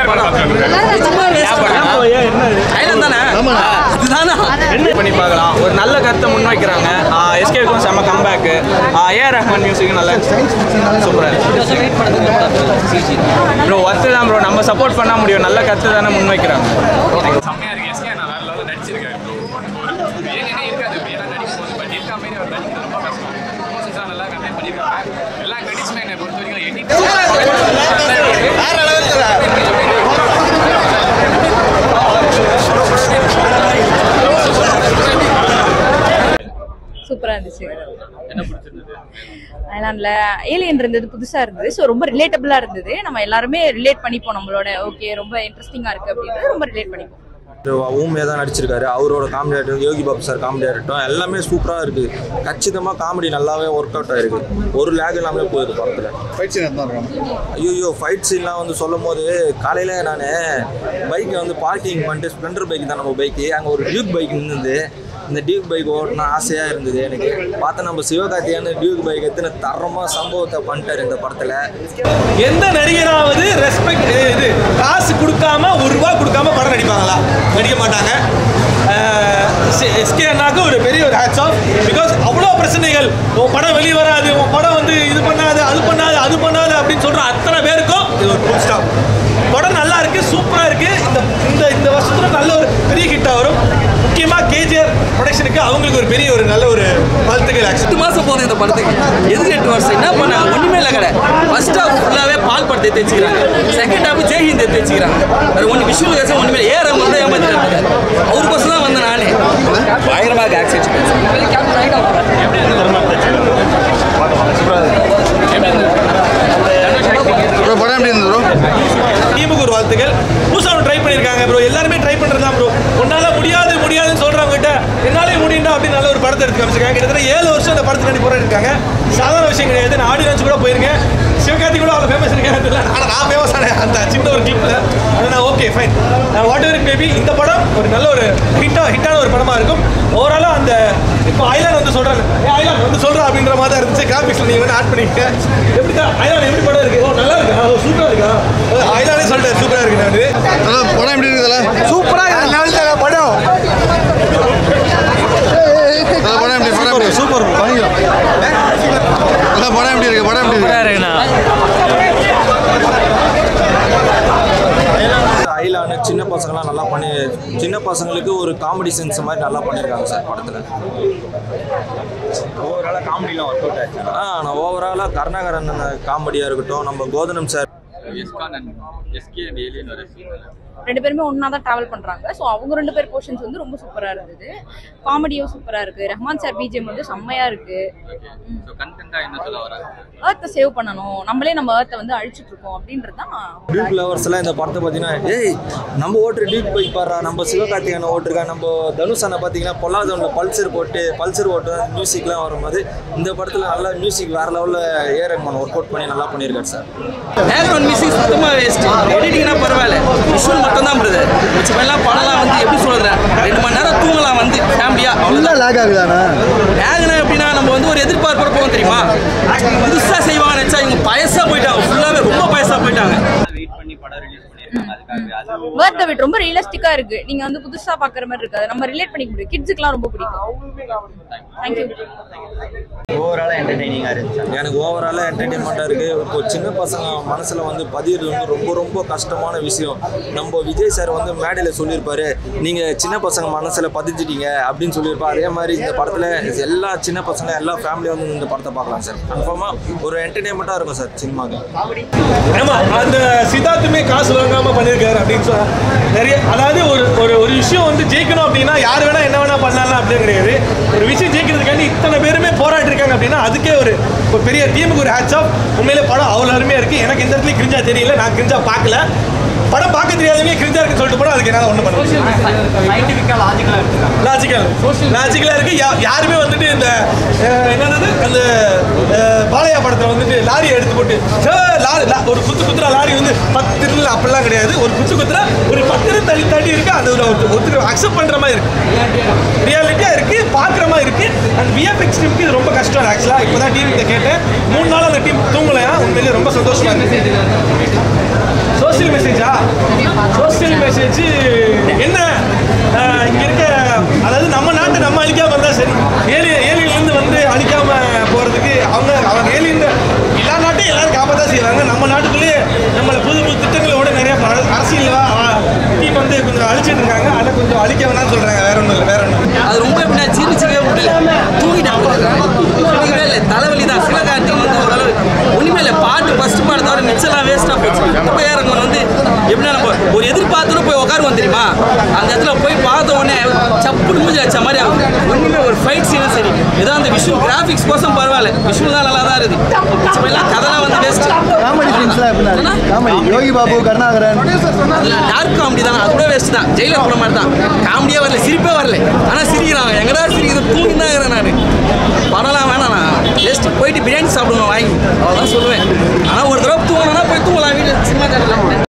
Island தானே அதுதானா என்ன பண்ணி பார்க்கலாம் ஒரு நல்ல கருத்தை முன்வைக்கிறாங்க எஸ்கேக்கும் செம்ம கம்பேக்கு ஏஆர் ரஹ்மான் மியூசிக் நல்லா சூப்பராக ப்ரோ ஒர்த்து தான் ப்ரோ நம்ம சப்போர்ட் பண்ண முடியும் நல்ல கருத்து தானே முன்வைக்கிறாங்க செம்மையா இருக்கு எஸ்கே நான் வேற லெவலில் நடிச்சிருக்காரு ப்ரோ ஏனே இருக்காது ஏன்னா நடிக்கும் போது பட் இருக்க மாதிரி அவர் நடிக்கிறது ரொம்ப கஷ்டம் இமோஷன்ஸாக நல்லா கன்வே பண்ணியிருக்காங்க எல்லா கிரெடிட்ஸுமே என்னை பொறுத்த வரைக்கும் எடிட் சூப்பராக இருந்துச்சு ஐலாண்டில் ஏலியன் இருந்தது புதுசாக இருந்தது ஸோ ரொம்ப ரிலேட்டபிளாக இருந்தது நம்ம எல்லாருமே ரிலேட் பண்ணிப்போம் நம்மளோட ஓகே ரொம்ப இன்ட்ரெஸ்டிங்காக இருக்குது அப்படின்றது ரொம்ப ரிலேட் பண்ணிப்போம் ஊமையாக தான் நடிச்சிருக்காரு அவரோட காமெடி ஆகட்டும் யோகி பாபு சார் காமெடி ஆகட்டும் எல்லாமே சூப்பராக இருக்குது கச்சிதமாக காமெடி நல்லாவே ஒர்க் அவுட் ஆயிருக்கு ஒரு லேக் இல்லாமல் போயிருக்கு படத்தில் ஃபைட் சீன் தான் இருக்கும் ஐயோ ஃபைட் சீன்லாம் வந்து சொல்லும் போது காலையில் நான் பைக்கை வந்து பார்க்கிங் பண்ணிட்டு ஸ்ப்ளெண்டர் பைக் தான் நம்ம பைக்கு அங்கே ஒரு டியூக் பைக் நின்றுது இந்த டியூக் பைக் ஓட்டணும் ஆசையாக இருந்தது எனக்கு பார்த்தா நம்ம சிவகார்த்தியான டியூக் பைக் எத்தனை தரமாக சம்பவத்தை பண்ணிட்டார் இந்த படத்தில் எந்த நடிகராவது ரெஸ்பெக்ட் இது காசு கொடுக்காம ஒரு ரூபா கொடுக்காம படம் நடிப்பாங்களா நடிக்க மாட்டாங்க எஸ்கே அண்ணாக்கு ஒரு பெரிய ஒரு ஹேட்ஸ் ஆஃப் பிகாஸ் அவ்வளோ பிரச்சனைகள் உன் படம் வெளியே வராது உன் படம் வந்து இது பண்ணாது அது பண்ணாது அது பண்ணாது அப்படின்னு சொல்ற அத்தனை பேருக்கும் இது ஒரு ஃபுல் ஸ்டாப் படம் நல்லா இருக்கு சூப்பராக இருக்கு இந்த இந்த இந்த வருஷத்துல நல்ல ஒரு பெரிய ஹிட்டாக வரும் முக்கியமாக கேஜிஆர் ப்ரொடக்ஷனுக்கு அவங்களுக்கு ஒரு பெரிய ஒரு நல்ல ஒரு வாழ்த்துக்கள் ஆக்சுவலி எட்டு மாசம் போதும் இந்த படத்துக்கு எதுக்கு எட்டு வருஷம் என்ன பண்ணாங்க ஒண்ணுமே இல்லை கடை ஃபர்ஸ்ட் ஹாஃப் ஃபுல்லாவே பால் படத்தை எடுத்து வச்சுக்கிறாங்க செகண்ட் ஹாஃப் ஜெய்ஹிந்த் எடுத்து வச்சுக்கிறாங்க வேற ஒன்று விஷுவல் வேசம் ஒண்ணுமே இல்லை. ஏற வந்து ஏமாத்திட்டாங்க அவருக்கோசம் தான் வந்தேன் நானே பயங்கரமாக ஆக்சிடென்ட் ப்ரோ படம் எப்படி இருந்தது ப்ரோ டீமுக்கு ஒரு வாழ்த்துக்கள் புதுசாக ட்ரை பண்ணியிருக்காங்க ப்ரோ எல்லாருமே ட்ரை பண்ணுறது தான் ப்ரோ உன்னால முடியாது முடியாதுன்னு சொல்கிறவங்க கிட்ட என்னாலே முடியும்டா அப்படின்னு நல்ல ஒரு படத்தை எடுத்து காமிச்சிருக்காங்க கிட்டத்தட்ட ஏழு வருஷம் இந்த படத்துக்கு நடி போராடி இருக்காங்க சாதாரண விஷயம் கிடையாது நான் ஆடியன்ஸ் கூட போயிருக்கேன் சிவகார்த்தி கூட அவ்வளோ ஃபேமஸ் இருக்கேன் ஆனால் நான் ஃபேமஸ் ஆனேன் அந்த சின்ன ஒரு கிளிப்பில் அது நான் okay fine whatever maybe இந்த படம் ஒரு நல்ல ஒரு ஹிட்டாக ஹிட்டான ஒரு படமாக இருக்கும் ஓவராலாக அந்த இப்போ ஐலாண்ட் வந்து சொல்கிறாங்க ஏ ஐலாண்ட் வந்து சொல்கிறா அப்படின்ற மாதிரி தான் இருந்துச்சு கிராஃபிக்ஸில் நீங்கள் வந்து ஆட் பண்ணிக்க எப்படி தான் ஐலாண்ட் எப்படி படம் இருக்கு ஓ நல்லா இருக்கா ஓ சூப்பராக இருக்கா ஐலாண்டே சொல்லிட்டேன் சூப்பராக இருக்கு நான் அதான் படம் எப்படி இருக்குதுல்ல சூப்பராக படம் அதான் படம் எப்படி படம் எப்படி சூப்பர் பண்ணிக்கலாம் அதான் படம் எப்படி இருக்கு படம் எப்படி இருக்கு ஐலான சின்ன பசங்களாம் நல்லா பண்ணி சின்ன பசங்களுக்கு ஒரு காமெடி சென்ஸ் மாதிரி நல்லா பண்ணியிருக்காங்க சார் படத்தில் ஓவராலாக காமெடிலாம் ஒர்க் அவுட் ஆச்சு ஆ நான் ஓவராலாக கருணாகரன் காமெடியாக இருக்கட்டும் நம்ம கோதனம் சார் எஸ்கான் அண்ட் எஸ்கே அண்ட் ஏலியன் வர ரெண்டு பேருமே ஒன்றா தான் ட்ராவல் பண்ணுறாங்க ஸோ அவங்க ரெண்டு பேர் போர்ஷன்ஸ் வந்து ரொம்ப சூப்பராக இருந்தது காமெடியும் சூப்பராக இருக்குது ரஹ்மான் சார் பிஜிஎம் வந்து செம்மையாக இருக்குது ஸோ கண்டென்ட்டாக என்ன சொல்ல வராங்க ஏர்த்தை சேவ் பண்ணணும் நம்மளே நம்ம ஏர்த்தை வந்து அழிச்சிட்டு இருக்கோம் அப்படின்றது தான் டியூக் லவர்ஸ்லாம் இந்த படத்தை பார்த்தீங்கன்னா ஏய் நம்ம ஓட்டுற டியூக் பைக் பாடுறா நம்ம சிவகார்த்திகேயனை ஓட்டுருக்கா நம்ம தனுஷ் அண்ணா பார்த்தீங்கன்னா பொல்லாதவனில் பல்சர் போட்டு பல்சர் ஓட்டு மியூசிக்லாம் வரும்போது இந்த படத்தில் நல்லா மியூசிக் வேற லெவலில் ஏ ரஹ்மான் ஒர்க் அவுட் பண்ணி நல்லா பண்ணியிருக்காரு சார் பேக்ரவுண்ட் மியூசிக் சுத்தமாக வேஸ்ட் எடிட்டிங்னா பரவாயில்ல விஷுவல் மட்டும் தான் பிரதர் மிச்சமெல்லாம் படம்லாம் வந்து எப்படி சொல்கிறேன் ரெண்டு மணி நேரம் தூங்கலாம் வந்து ஃபேமிலியாக அவ்வளோதான் லேக் ஆகுதாண்ணா ஏங்கன்னா எப்படின்னா நம்ம வந்து ஒரு எதிர்பார்ப்போட போவோம் தெரியுமா புதுசாக செய்வாங்க நினச்சா இவங்க பயசாக போயிட்டாங்க ஃபுல்லாகவே ரொம்ப பயசாக போயிட்டாங்க வெயிட் பண்ணி படம் ரிலீஸ் பண்ணியிருக்காங்க அதுக்காக அது வேர்த் ஆஃப் இட் ரொம்ப ரியலிஸ்டிக்கா இருக்கு நீங்க வந்து புதுசா பாக்குற மாதிரி இருக்காது நம்ம ரிலேட் பண்ணிக்க முடியும் கிட்ஸுக்குலாம் ரொம்ப பிடிக்கும் தேங்க்யூ ஓவராலாக என்டர்டெய்னிங்காக இருந்துச்சு எனக்கு ஓவராலாக என்டர்டெயின்மெண்ட்டாக இருக்குது இப்போ சின்ன பசங்க மனசில் வந்து பதியிறது வந்து ரொம்ப ரொம்ப கஷ்டமான விஷயம் நம்ம விஜய் சார் வந்து மேடையில் சொல்லியிருப்பாரு நீங்கள் சின்ன பசங்க மனசில் பதிஞ்சிட்டீங்க அப்படின்னு சொல்லியிருப்பாரு அதே மாதிரி இந்த படத்தில் எல்லா சின்ன பசங்க எல்லா ஃபேமிலியும் வந்து இந்த படத்தை பார்க்கலாம் சார் கன்ஃபார்மாக ஒரு என்டர்டெயின்மெண்ட்டாக இருக்கும் சார் சினிமாக்கு ஆமா அந்த சித்தார்த்துமே காசு வாங்காம பண்ணியிருக்காரு அப்படின்னு சொன்னா நிறைய அதாவது ஒரு ஒரு ஒரு விஷயம் வந்து ஜெயிக்கணும் அப்படின்னா யார் வேணா என்ன வேணா பண்ணலாம் அப்படின்னு கிடையாது ஒரு விஷயம் ஜெயிக்கிறதுக்காண்டி இத்தனை பேருமே போராடி இருக்காங்க அப்படின்னா அதுக்கே ஒரு ஒரு பெரிய டீமுக்கு ஒரு ஹேட்ஸ் ஆஃப் உண்மையிலே படம் அவ்வளோ அருமையா இருக்கு எனக்கு இந்த இடத்துல கிரிஞ்சா தெரியல நான் கிரிஞ்சா பார்க்கல படம் பார்க்க தெரியாதவங்க கிரிஞ்சா இருக்குன்னு சொல்லிட்டு போனா அதுக்கு என்னால் ஒன்றும் பண்ண முடியாது சயின்டிஃபிக்காக லாஜிக்கலாக எடுத்துருக்காங்க லாஜிக்கல் லாஜிக்கலாக இருக்கு யா- யாருமே வந்துட்டு இந்த அஹ், என்னது அந்த அஹ், பாலையா படத்தை வந்துட்டு லாரி எடுத்து போட்டு "சே, லாரி லா- ஒரு குத்து குத்துறா லாரி வந்து பத்து இருள் அப்படிலாம் கிடையாது ஒரு குத்து குத்துறா ஒரு பத்து இரு தள்ளி தள்ளி இருக்கு அது ஒரு ஒருத்தர் அக்செப்ட் பண்ற மாதிரி இருக்கு ரியாலிட்டியா இருக்கு பார்க்குற மாதிரி இருக்கு அண்ட் விஎஃப்எக்ஸ் டீமுக்கு இது ரொம்ப கஷ்டம் ஆக்சுவலாக இப்போ தான் டீம் கேட்டேன் மூணு நாள் அந்த டீம் தூங்கலையா உண்மையிலேயே ரொம்ப சந்தோஷமா இருக்கு ஸோ சோசியல் மெசேஜா சோசியல் மெசேஜ் என்ன ஆஹ் இங்க இருக்க அதாவது நம்ம நாட்டை நம்ம அழிக்காம இருந்தா சரி ஏழு ஏழிலிருந்து வந்து அழிக்காம போறதுக்கு அவங்க அவங்க ஏழிலிருந்து எல்லா நாட்டையும் எல்லாரும் காப்பாற்ற செய்வாங்க நம்ம நாட்டுக்குள்ளேயே நம்மள புது புது திட்டங்களோட நிறைய ப- அரசியல் டீம் வந்து கொஞ்சம் அழிச்சிட்டு இருக்காங்க அதை கொஞ்சம் அழிக்க வேணாம்னு சொல்றாங்க வேற ஒன்றும் இல்லை வேற ஒன்றும் அது ரொம்ப எப்படின்னா ஜீர்ணிச்சிக்கவே முடியல தூங்கிட்டாங்க தூங்கிக்கவே இல்லை தலைவலி தான் சிவகார்த்திகன் வந்து ஓரளவு ஒன்றுமே இல்லை பாட்டு ஃபர்ஸ்ட் பாட்டு தவிர மிச்சம்லாம் வேஸ்ட்டாக போச்சு இப்போ ஏறங்க வந்து எப்படின்னா நம்ம ஒரு எதிர்பார்த்துட்டு போய் உட்காருவோம் தெரியுமா அந்த இடத்துல போய் பார்த்த உடனே சப்புன்னு மூஞ்சி வச்ச மாதிரி ஆகுது ஒன்றுமே ஒரு ஃபைட் சீனும் சரி ஏதோ அந்த விஷுவல் கிராஃபிக்ஸ் கோசம் பரவாயில்ல விஷுவல் தான் நல்லா தான் இருக்குது மிச்சமெல்லாம் கதைலாம் வந்து வேஸ்ட் காமெடி சீன்ஸ்லாம் எப்படி இருக்கு காமெடி யோகி பாபு கருணாகரன் அதில் டார்க் காமெடி தான் அது கூட வேஸ்ட் தான் ஜெயிலர் போன மாதிரி தான் காமெடியே வரல சிரிப்பே வரல ஆனால் சிரிக்கிறாங்க எங்கடா சிரிக்கிறது தூங்கி தான் இருக்கிறேன் நான் படம்லாம் வேணாம் நான் ஜஸ்ட் போயிட்டு பிரியாணி சாப்பிடுவேன் வாங்கி அவ்வளோதான் சொல்லுவேன் ஆனால் ஒரு தடவை தூங்கணும்னா போய் தூங்கலாம் வீட்டில் சினிமா தேட்டரில்